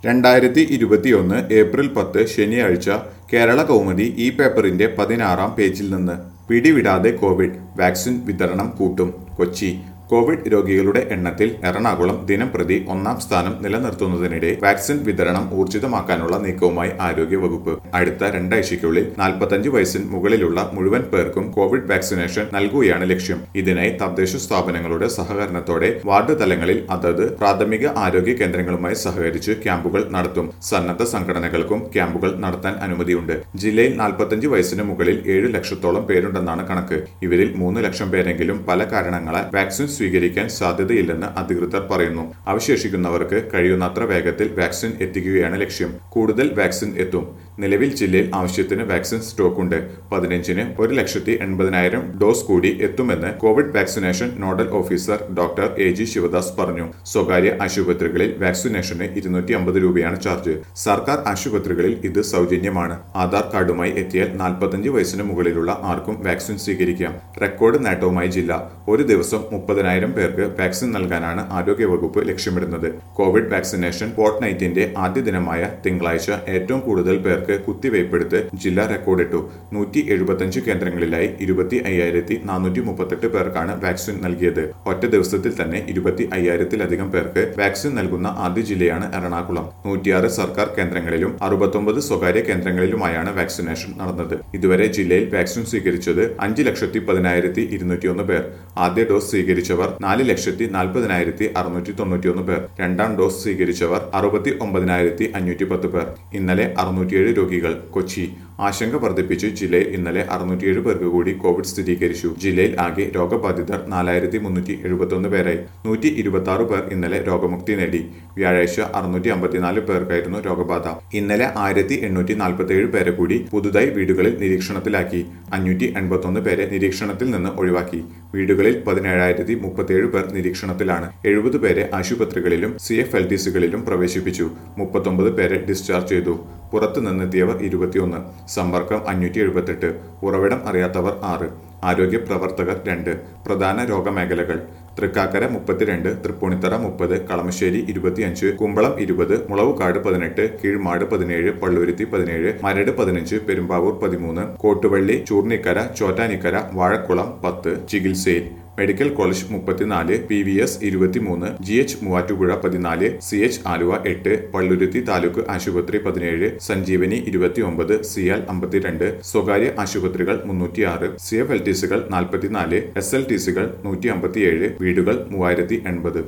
രണ്ടായിരത്തി ഇരുപത്തിയൊന്ന് ഏപ്രിൽ പത്ത് ശനിയാഴ്ച കേരള കൗമുദി ഈ പേപ്പറിന്റെ പതിനാറാം പേജിൽ നിന്ന് പിടിവിടാതെ കോവിഡ് വാക്സിൻ വിതരണം കൂട്ടും കൊച്ചി കോവിഡ് രോഗികളുടെ എണ്ണത്തിൽ എറണാകുളം ദിനംപ്രതി ഒന്നാം സ്ഥാനം നിലനിർത്തുന്നതിനിടെ വാക്സിൻ വിതരണം ഊർജിതമാക്കാനുള്ള നീക്കവുമായി ആരോഗ്യവകുപ്പ് അടുത്ത രണ്ടാഴ്ചയ്ക്കുള്ളിൽ നാൽപ്പത്തഞ്ച് വയസ്സിന് മുകളിലുള്ള മുഴുവൻ പേർക്കും കോവിഡ് വാക്സിനേഷൻ നൽകുകയാണ് ലക്ഷ്യം ഇതിനായി തദ്ദേശ സ്ഥാപനങ്ങളുടെ സഹകരണത്തോടെ വാർഡ് തലങ്ങളിൽ അതത് പ്രാഥമിക ആരോഗ്യ കേന്ദ്രങ്ങളുമായി സഹകരിച്ച് ക്യാമ്പുകൾ നടത്തും സന്നദ്ധ സംഘടനകൾക്കും ക്യാമ്പുകൾ നടത്താൻ അനുമതിയുണ്ട് ജില്ലയിൽ നാൽപ്പത്തഞ്ച് വയസ്സിന് മുകളിൽ ഏഴ് ലക്ഷത്തോളം പേരുണ്ടെന്നാണ് കണക്ക് ഇവരിൽ മൂന്ന് ലക്ഷം പേരെങ്കിലും പല കാരണങ്ങളാൽ വാക്സിൻ സ്വീകരിക്കാൻ സാധ്യതയില്ലെന്ന് അധികൃതർ പറയുന്നു അവശേഷിക്കുന്നവർക്ക് കഴിയുന്നത്ര വേഗത്തിൽ വാക്സിൻ എത്തിക്കുകയാണ് ലക്ഷ്യം കൂടുതൽ വാക്സിൻ എത്തും നിലവിൽ ജില്ലയിൽ ആവശ്യത്തിന് വാക്സിൻ സ്റ്റോക്കുണ്ട് പതിനഞ്ചിന് ഒരു ലക്ഷത്തി എൺപതിനായിരം ഡോസ് കൂടി എത്തുമെന്ന് covid vaccination nodal officer doctor A G Sivadas പറഞ്ഞു സ്വകാര്യ ആശുപത്രികളിൽ വാക്സിനേഷന് ഇരുന്നൂറ്റി അമ്പത് രൂപയാണ് ചാർജ് സർക്കാർ ആശുപത്രികളിൽ ഇത് സൗജന്യമാണ് ആധാർ കാർഡുമായി എത്തിയാൽ നാൽപ്പത്തഞ്ച് വയസ്സിന് മുകളിലുള്ള ആർക്കും വാക്സിൻ സ്വീകരിക്കാം റെക്കോർഡ് നേട്ടവുമായി ജില്ല ഒരു ദിവസം മുപ്പതിനായിരം പേർക്ക് വാക്സിൻ നൽകാനാണ് ആരോഗ്യവകുപ്പ് ലക്ഷ്യമിടുന്നത് കോവിഡ് വാക്സിനേഷൻ ഫോർട്ട് നൈറ്റിന്റെ ആദ്യ ദിനമായ തിങ്കളാഴ്ച ഏറ്റവും കൂടുതൽ പേർക്ക് കുത്തിവയ്പ്പെടുത്ത് ജില്ല റെക്കോർഡിട്ടു നൂറ്റി എഴുപത്തഞ്ച് കേന്ദ്രങ്ങളിലായി ഇരുപത്തി അയ്യായിരത്തി നാനൂറ്റി മുപ്പത്തെട്ട് പേർക്കാണ് വാക്സിൻ നൽകിയത് ഒറ്റ ദിവസത്തിൽ തന്നെ ഇരുപത്തി അയ്യായിരത്തിലധികം പേർക്ക് വാക്സിൻ നൽകുന്ന ആദ്യ ജില്ലയാണ് എറണാകുളം നൂറ്റിയാറ് സർക്കാർ കേന്ദ്രങ്ങളിലും അറുപത്തൊമ്പത് സ്വകാര്യ കേന്ദ്രങ്ങളിലുമായാണ് വാക്സിനേഷൻ നടന്നത് ഇതുവരെ ജില്ലയിൽ വാക്സിൻ സ്വീകരിച്ചത് അഞ്ച് ലക്ഷത്തി പതിനായിരത്തി ഇരുന്നൂറ്റിയൊന്ന് പേർ ആദ്യ ഡോസ് സ്വീകരിച്ചവർ നാല് ലക്ഷത്തി നാൽപ്പതിനായിരത്തി അറുന്നൂറ്റി തൊണ്ണൂറ്റിയൊന്ന് പേർ രണ്ടാം ഡോസ് സ്വീകരിച്ചവർ അറുപത്തി ഒമ്പതിനായിരത്തി അഞ്ഞൂറ്റി പത്ത് പേർ ഇന്നലെ അറുന്നൂറ്റിയേഴ് രോഗികൾ കൊച്ചി ആശങ്ക വർദ്ധിപ്പിച്ച് ജില്ലയിൽ ഇന്നലെ അറുന്നൂറ്റിയേഴ് പേർക്ക് കൂടി കോവിഡ് സ്ഥിരീകരിച്ചു ജില്ലയിൽ ആകെ രോഗബാധിതർ നാലായിരത്തി മുന്നൂറ്റി എഴുപത്തൊന്ന് പേരായി നൂറ്റി ഇരുപത്തി ആറ് പേർ ഇന്നലെ രോഗമുക്തി നേടി വ്യാഴാഴ്ച അറുന്നൂറ്റി അമ്പത്തിനാല് പേർക്കായിരുന്നു രോഗബാധ ഇന്നലെ ആയിരത്തി എണ്ണൂറ്റി നാൽപ്പത്തിയേഴ് പേരെ കൂടി പുതുതായി വീടുകളിൽ നിരീക്ഷണത്തിലാക്കി അഞ്ഞൂറ്റി എൺപത്തൊന്ന് പേരെ നിരീക്ഷണത്തിൽ നിന്ന് ഒഴിവാക്കി വീടുകളിൽ പതിനേഴായിരത്തി മുപ്പത്തിയേഴ് പേർ നിരീക്ഷണത്തിലാണ് എഴുപത് പേരെ ആശുപത്രികളിലും സി എഫ് എൽ ടി സികളിലും പ്രവേശിപ്പിച്ചു മുപ്പത്തൊമ്പത് പേരെ ഡിസ്ചാർജ് ചെയ്തു പുറത്തു നിന്നെത്തിയവർ ഇരുപത്തിയൊന്ന് സമ്പർക്കം അഞ്ഞൂറ്റി എഴുപത്തെട്ട് ഉറവിടം അറിയാത്തവർ ആറ് ആരോഗ്യ പ്രവർത്തകർ രണ്ട് പ്രധാന രോഗമേഖലകൾ തൃക്കാക്കര മുപ്പത്തിരണ്ട് തൃപ്പൂണിത്തറ മുപ്പത് കളമശ്ശേരി ഇരുപത്തിയഞ്ച് കുമ്പളം ഇരുപത് മുളവുകാട് പതിനെട്ട് കീഴ്മാട് പതിനേഴ് പള്ളുരുത്തി പതിനേഴ് മരട് പതിനഞ്ച് പെരുമ്പാവൂർ പതിമൂന്ന് കോട്ടുവള്ളി ചൂർണിക്കര ചോറ്റാനിക്കര വാഴക്കുളം പത്ത് ചികിത്സയിൽ മെഡിക്കൽ കോളേജ് മുപ്പത്തിനാല് പി വി എസ് ഇരുപത്തിമൂന്ന് ജി എച്ച് മൂവാറ്റുപുഴ പതിനാല് സി എച്ച് ആലുവ എട്ട് പള്ളുരുത്തി താലൂക്ക് ആശുപത്രി പതിനേഴ് സഞ്ജീവനി ഇരുപത്തിയൊമ്പത് സിയാൽ അമ്പത്തിരണ്ട് സ്വകാര്യ ആശുപത്രികൾ മുന്നൂറ്റിയാറ് സി എഫ് എൽ ടി സികൾ നാൽപ്പത്തിനാല് എസ് എൽ ടി സികൾ നൂറ്റി അമ്പത്തിയേഴ് വീടുകൾ മൂവായിരത്തി എൺപത്